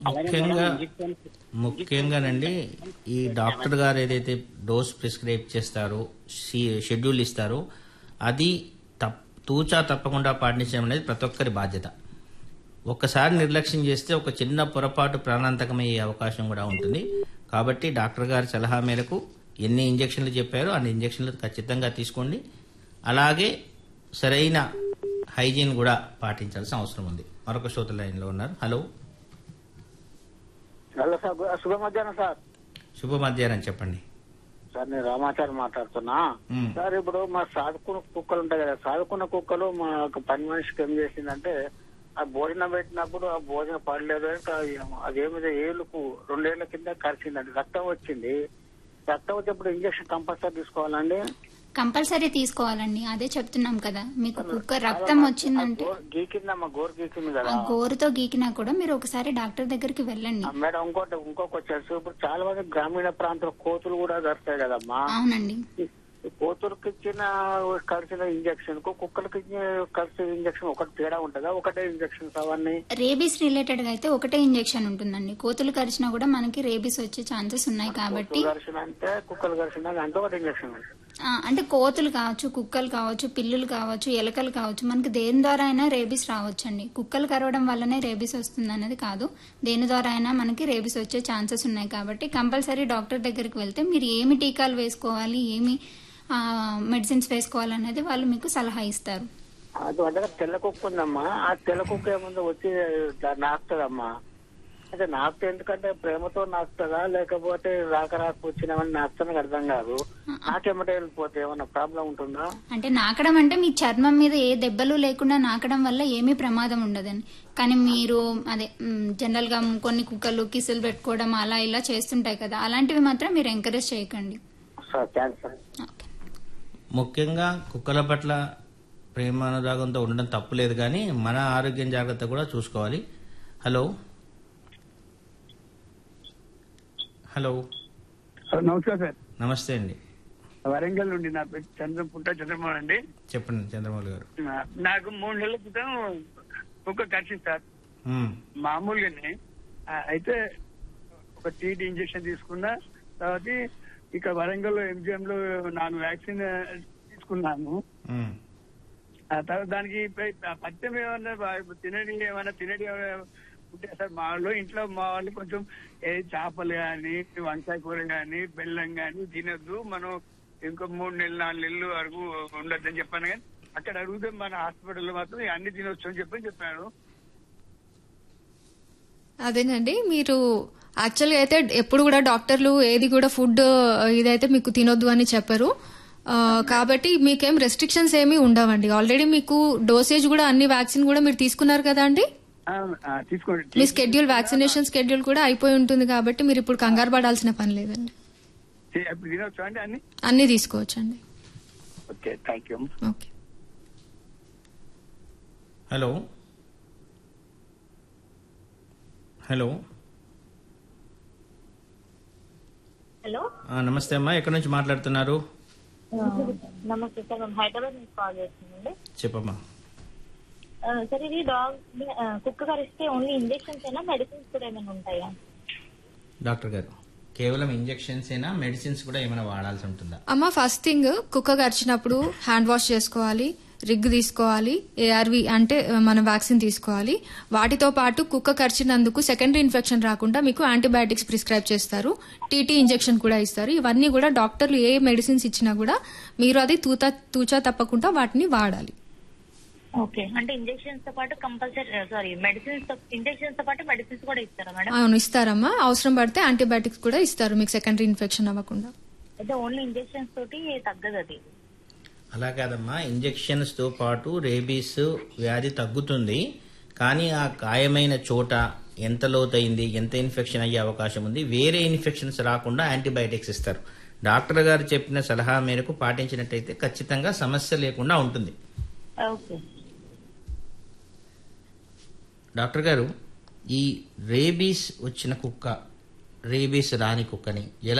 ముఖ్యంగా ముఖ్యంగానండి ఈ డాక్టర్ గారు ఏదైతే డోస్ ప్రిస్క్రైబ్ చేస్తారో షీ- షెడ్యూల్ ఇస్తారో అది తప్ తూచా తప్పకుండా పాటించడం అనేది ప్రతి ఒక్కరి బాధ్యత ఒక్కసారి నిర్లక్ష్యం చేస్తే ఒక చిన్న పొరపాటు ప్రాణాంతకమయ్యే అవకాశం కూడా ఉంటుంది కాబట్టి డాక్టర్ గారి సలహా మేరకు ఎన్ని ఇంజక్షన్లు చెప్పారో అన్ని ఇంజక్షన్లు ఖచ్చితంగా తీసుకోండి అలాగే సరైన హైజీన్ కూడా పాటించాల్సిన అవసరం ఉంది మరొక శ్రోత లైన్లో ఉన్నారు హలో హలో సార్ గు- శుభ మధ్యాహ్నం సార్ శుభ మధ్యాహ్నం చెప్పండి సార్ నేను రామాచారి మాట్లాడుతున్నా మ్. సార్ ఇప్పుడు మా సాదుకున్న కుక్కలు ఉంటాయి కదా సాదుకున్న కుక్కలు మా ఒక పని మనిషికి ఏం చేసిందంటే ఆ భోజనం పెట్టినప్పుడు ఆ భోజనం పడలేదు అంటే అదేమిదో ఏళ్ళకు రెండేళ్ల కింద కరిచిందండి రక్తం వచ్చింది రక్తం వచ్చినప్పుడు ఇంజక్షన్ కంపల్సరీ తీసుకోవాలండి కంపల్సరీ తీసుకోవాలండి అదే చెప్తున్నాం కదా మీకు కుక్క రక్తం వచ్చిందంటే గోరు గీకిందమ్మా గోరు గీకింది కదా ఆ గోరుతో గీకినా కూడా మీరు ఒకసారి డాక్టర్ దగ్గరికి వెళ్ళండి ఆ మేడం ఇంకోటి ఇంకొక వచ్చేసి ఇప్పుడు చాలా మంది గ్రామీణ ప్రాంతాల కోతులు కూడా దొరుకుతాయి కదమ్మా అవునండి ఈ కోతులకు ఇచ్చిన కలిసిన ఇంజక్షన్ కు కుక్కలకు ఇచ్చిన కలిసిన ఇంజక్షన్ ఒకటి తేడా ఉంటుందా ఒకటే ఇంజక్షన్స్ అవన్నీ రేబీస్ రిలేటెడ్ గా అయితే ఒకటే ఇంజెక్షన్ ఉంటుందండి కోతులు కరిచినా కూడా మనకి రేబీస్ వచ్చే ఛాన్సెస్ ఉన్నాయి కాబట్టి కోతులు కరిచిన అంటే కుక్కలు కరిచిన అంటే ఒకటి ఇంజక్షన్ ఆ, అంటే కోతులు కావచ్చు కుక్కలు కావచ్చు పిల్లులు కావచ్చు ఎలకలు కావచ్చు మనకి దేని ద్వారా అయినా రేబీస్ రావచ్చండి కుక్కలు కరవడం వల్లనే రేబీస్ వస్తుంది అనేది కాదు దేని ద్వారా అయినా మనకి రేబీస్ వచ్చే ఛాన్సెస్ ఉన్నాయి కాబట్టి కంపల్సరీ డాక్టర్ దగ్గరికి వెళ్తే మీరు ఏమి టీకాలు వేసుకోవాలి ఏమి మెడిసిన్స్ వేసుకోవాలనేది వాళ్ళు మీకు సలహా ఇస్తారు అది అంటే తెల్ల కుక్క ఉందమ్మా ఆ తెల్ల కుక్క ఏముందో వచ్చి ఇట్లా నాకుతుందమ్మా అంటే నాకుతా ఎందుకంటే ప్రేమతో నాకుతుందా లేకపోతే రాక రాక వచ్చినామని నాకుతానికి అర్థం కాదు నాకేమంటే వెళ్ళిపోతే ఏమన్నా ప్రాబ్లం ఉంటుందా అంటే నాకడం అంటే మీ చర్మం మీద ఏ దెబ్బలు లేకుండా నాకడం వల్ల ఏమీ ప్రమాదం ఉండదండి కానీ మీరు అదే మ్, జనరల్ గా కొన్ని కుక్కలు కిసులు పెట్టుకోవడం అలా ఇలా చేస్తుంటాయి కదా అలాంటివి మాత్రం మీరు ఎంకరేజ్ చేయకండి సార్ థ్యాంక్స్ సార్ ఓకే. ముఖ్యంగా కుక్కల పట్ల ప్రేమానురాగంతో ఉండడం తప్పులేదు కానీ మన ఆరోగ్యం జాగ్రత్త కూడా చూసుకోవాలి హలో హలో సార్ నమస్కారం సార్ నమస్తే అండి వరంగల్ నుండి నా పేరు చంద్ర పుట్ట చంద్రమోహన్ అండి చెప్పండి చంద్రమౌళి గారు నా- నాకు మూడు నెలల క్రితం కుక్క కరిచింది సార్ మ్మ్. మామూలుగానే ఆ, అయితే ఒక టీటీ ఇంజక్షన్ తీసుకున్నా తర్వాత ఇక్కడ వరంగల్ లో ఎంజిఎం లో నాను వ్యాక్సిన్ తీసుకున్నాను మ్మ్. ఆ తర్వాత దానికి పై- ఆ పథ్యం ఏమన్నా బా- తినడి ఏమన్నా తినడి ఏమన్నా ఉంటే సార్ మా వాళ్ళు ఇంట్లో మా వాళ్ళు కొంచెం ఏ చేపలు కానీ వంకాయ కూర కానీ బెల్లం కానీ తినొద్దు మనం ఇంకో మూడు నెలలు నాలుగు నెలలు వరకు ఉండొద్దు అని చెప్పాను కానీ అక్కడ అడిగితే మన హాస్పిటల్లో మాత్రం అన్ని తినొచ్చు అని చెప్పని చెప్పాను అదేనండి మీరు యాక్చువల్గా అయితే ఎప్పుడు కూడా డాక్టర్లు ఏది కూడా ఫుడ్ ఇదైతే మీకు తినొద్దు అని చెప్పరు ఆ, కాబట్టి మీకేం రెస్ట్రిక్షన్స్ ఏమీ ఉండవండి ఆల్రెడీ మీకు డోసేజ్ కూడా అన్ని వ్యాక్సిన్ కూడా మీరు తీసుకున్నారు కదా అండి ఆ, ఆ, తీసుకోండి మీ స్కెడ్యూల్ వ్యాక్సినేషన్ స్కెడ్యూల్ కూడా అయిపోయి ఉంటుంది కాబట్టి మీరు ఇప్పుడు కంగారు పడాల్సిన పని లేదండి తి- అప్పుడు తినొచ్చు అండి అన్ని అన్ని తీసుకోవచ్చండి okay thank you okay hello hello hello ఆ, నమస్తే అమ్మా ఎక్కడి నుంచి మాట్లాడుతున్నారు నమస్తే సార్ మేము హైదరాబాద్ నుంచి కాల్ చేస్తున్నాండి చెప్పమ్మా ఆ, సార్ ఇది డాగ్ ఆ, కుక్క కరిస్తే ఓన్లీ ఇంజెక్షన్స్ అయినా మెడిసిన్స్ కూడా ఏమైనా ఉంటాయా డాక్టర్ గారు కేవలం ఇంజెక్షన్స్ అయినా మెడిసిన్స్ కూడా ఏమైనా వాడాల్సి ఉంటుందా అమ్మ ఫస్ట్ థింగ్ కుక్క కరిచినప్పుడు హ్యాండ్ వాష్ చేసుకోవాలి రిగ్ తీసుకోవాలి ఏఆర్వి అంటే మన వ్యాక్సిన్ తీసుకోవాలి వాటితో పాటు కుక్క కరిచినందుకు సెకండరీ ఇన్ఫెక్షన్ రాకుండా మీకు యాంటీబయాటిక్స్ ప్రిస్క్రైబ్ చేస్తారు టీటీ ఇంజెక్షన్ కూడా ఇస్తారు ఇవన్నీ కూడా డాక్టర్లు ఏ మెడిసిన్స్ ఇచ్చినా కూడా మీరు అది తూతా తూచా తప్పకుండా వాటిని వాడాలి ఓకే అంటే ఇంజెక్షన్స్ తో పాటు కంపల్సరీ సారీ మెడిసిన్స్ తో ఇంజెక్షన్స్ తో పాటు మెడిసిన్స్ కూడా ఇస్తారా మేడం అవును ఇస్తారమ్మా అవసరం పడితే యాంటీబయాటిక్స్ కూడా ఇస్తారు మీకు సెకండరీ ఇన్ఫెక్షన్ అవ్వకుండా అయితే ఓన్లీ ఇంజెక్షన్స్ తోటి తగ్గదు అది అలా కాదమ్మా ఇంజెక్షన్స్ తో పాటు రేబీస్ వ్యాధి తగ్గుతుంది కానీ ఆ గాయమైన చోట ఎంత లోతైంది ఎంత ఇన్ఫెక్షన్ అయ్యే అవకాశం ఉంది వేరే ఇన్ఫెక్షన్స్ రాకుండా యాంటీబయాటిక్స్ ఇస్తారు డాక్టర్ గారు చెప్పిన సలహా మేరకు పాటించినట్టయితే ఖచ్చితంగా సమస్య లేకుండా ఉంటుంది ఓకే డాక్టర్ గారు ఈ రేబీస్ వచ్చిన కుక్క రేబీస్ రాని కుక్కని ఎలా